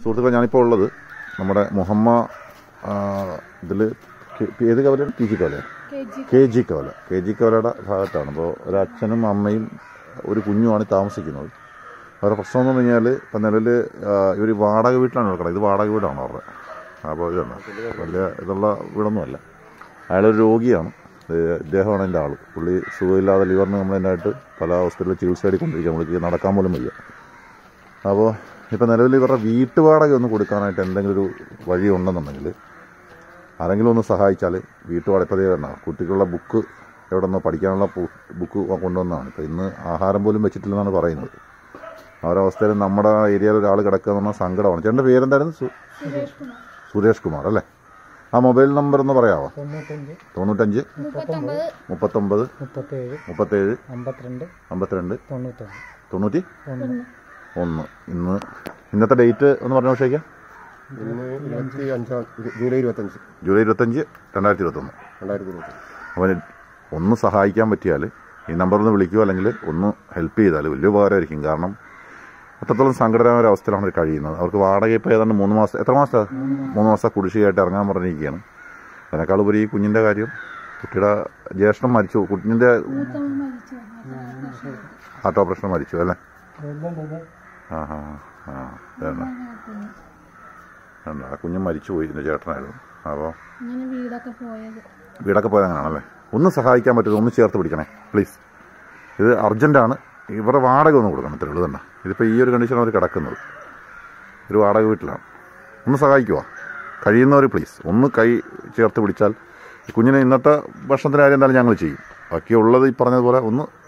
സുഹൃത്തുക്കളെ ഞാനിപ്പോൾ ഉള്ളത് നമ്മുടെ മുഹമ്മ ഇതിൽ ഏത് കവലയാണ് പി ജി കവലയാണ് കെ ജി കവല കെ ജി കവലയുടെ ഭാഗത്താണ് അപ്പോൾ ഒരു അച്ഛനും അമ്മയും ഒരു കുഞ്ഞുമാണ് താമസിക്കുന്നത് അവരുടെ പ്രശ്നം എന്ന് പറഞ്ഞു കഴിഞ്ഞാൽ ഇപ്പം നിലവിൽ ഇവർ വാടക വീട്ടിലാണ് കിടക്കുന്നത് ഇത് വാടക വീടാണ് അവരുടെ അപ്പോൾ ഇതാണ് വലിയ ഇതുള്ള വീടൊന്നുമല്ല അയാളൊരു രോഗിയാണ് ഇത് ഇദ്ദേഹമാണ് എൻ്റെ ആൾ പുള്ളി സുഖമില്ലാതെ ലിവറിന് കംപ്ലൈൻ്റ് പല ഹോസ്പിറ്റലിൽ ചികിത്സ എടുക്കൊണ്ടിരിക്കുക പുള്ളിക്ക് നടക്കാൻ പോലും വയ്യ അപ്പോൾ ഇപ്പം നിലവിൽ ഇവരുടെ വീട്ടുവാടക ഒന്ന് കൊടുക്കാനായിട്ട് എന്തെങ്കിലും ഒരു വഴി ഉണ്ടെന്നുണ്ടെങ്കിൽ ആരെങ്കിലും ഒന്ന് സഹായിച്ചാൽ വീട്ടുവാടക ഇപ്പോൾ വരണ കുട്ടികളുടെ ബുക്ക് എവിടെ നിന്നോ പഠിക്കാനുള്ള പു- ബുക്ക് കൊണ്ടുവന്നതാണ് ഇപ്പോൾ ഇന്ന് ആഹാരം പോലും വെച്ചിട്ടില്ലെന്നാണ് പറയുന്നത് ആ ഒരവസ്ഥയിൽ നമ്മുടെ ഏരിയയിൽ ഒരാൾ കിടക്കുക എന്ന് പറഞ്ഞാൽ സങ്കടമാണ് ചേട്ടൻ്റെ പേരെന്തായിരുന്നു സു- സുരേഷ് കുമാർ അല്ലേ ആ മൊബൈൽ നമ്പർ ഒന്ന് പറയാമോ തൊണ്ണൂറ്റഞ്ച് തൊണ്ണൂറ്റഞ്ച് മുപ്പത്തൊമ്പത് മുപ്പത്തൊമ്പത് മുപ്പത്തേഴ് മുപ്പത്തേഴ് അമ്പത്തിരണ്ട് അമ്പത്തിരണ്ട് തൊണ്ണൂറ്റൊന്ന് തൊണ്ണൂറ്റി ഒന്ന് ഒന്ന് ഇന്ന് ഇന്നത്തെ ഡേറ്റ് ഒന്ന് പറഞ്ഞ പക്ഷേക്കാം ഇന്ന് ഇരുപത്തി അഞ്ചാം ഇരു- ജൂലൈ ഇരുപത്തഞ്ച് ജൂലൈ ഇരുപത്തഞ്ച് രണ്ടായിരത്തി ഇരുപത്തൊന്ന് രണ്ടായിരത്തി ഇരുപത്തി അവന് ഒന്ന് സഹായിക്കാൻ പറ്റിയാൽ ഈ നമ്പറിൽ ഒന്ന് വിളിക്കുകയോ അല്ലെങ്കിൽ ഒന്ന് ഹെൽപ്പ് ചെയ്താൽ വലിയ ഉപകാരമായിരിക്കും കാരണം അത്രത്തോളം സങ്കടകരമായ ഒരു അവസ്ഥയിലാണ് അവർ കഴിയുന്നത് അവർക്ക് വാടക ഇപ്പോൾ ഏതാണ്ട് മൂന്ന് മാസം എത്ര മാസം മൂന്ന് മാസം കുടിശ്ശികയായിട്ട് ഇറങ്ങാൻ പറഞ്ഞിരിക്കുകയാണ് അതിനേക്കാൾ ഉപരി ഈ കുഞ്ഞിൻ്റെ കാര്യം കുട്ടിയുടെ ജ്യേഷ്ഠം മരിച്ചു കുഞ്ഞിൻ്റെ ഹാർട്ട് ഓപ്പറേഷൻ മരിച്ചു അല്ലേ ആ ആ ആ അതാണ് ആ കുഞ്ഞ് മരിച്ചു പോയി ഇതിൻ്റെ ചേട്ടനായിരുന്നു അപ്പോൾ ഇങ്ങനെ വീടൊക്കെ പോയത് വീടൊക്കെ പോയത് അങ്ങനെയാണല്ലേ ഒന്ന് സഹായിക്കാൻ പറ്റുമോ ഒന്ന് ചേർത്ത് പിടിക്കണേ പ്ലീസ് ഇത് അർജൻറ്റാണ് ഇവരുടെ വാടക ഒന്ന് കൊടുക്കണം ഇത്രേ ഉള്ളൂ തന്നെ ഇതിപ്പോൾ ഈ ഒരു കണ്ടീഷൻ അവർ കിടക്കുന്നത് ഒരു വാടക വീട്ടിലാണ് ഒന്ന് സഹായിക്കുമോ കഴിയുന്നവർ പ്ലീസ് ഒന്ന് കൈ ചേർത്ത് പിടിച്ചാൽ ഈ കുഞ്ഞിനെ ഇന്നത്തെ ഭക്ഷണത്തിൻ്റെ കാര്യം എന്തായാലും ഞങ്ങൾ ചെയ്യും ബാക്കിയുള്ളത് ഈ പറഞ്ഞതുപോലെ ഒന്ന്